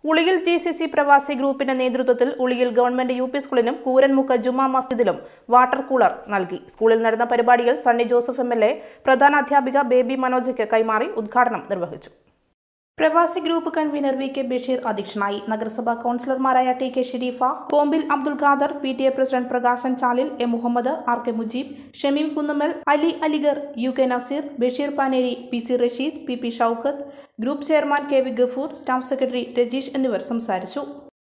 Uliyil G C C പ്രവാസി ഗ്രൂപ്പിന്റെ നേതൃത്വത്തിൽ ഉളിയിൽ ഗവൺമെന്റ് യു പി സ്കൂളിനും കൂരൻമുക്ക് ജുമാ മസ്ജിദിലും വാട്ടർ കൂളർ നൽകി സ്കൂളിൽ നടന്ന പരിപാടികൾ Sunny Joseph M L A പ്രധാനാധ്യാപിക ബേബി മനോജയ്ക്ക് കൈമാറി ഉദ്ഘാടനം നിർവഹിച്ചു പ്രവാസി group convener V K Basheer അധ്യക്ഷനായി നഗരസഭാ കൌൺസിലർമാരായ T K Shareefa Kombil Abdul Khader P T A president Prakashan Chalil A Muhammad R K Mujeeb Shameem Kunnammal Ali Aligar U K Naseer Basheer Paneri P C Rasheed P P Shoukath group chairman K V Gafoor staff secretary Rajeesh എന്നിവർ സംസാരിച്ചു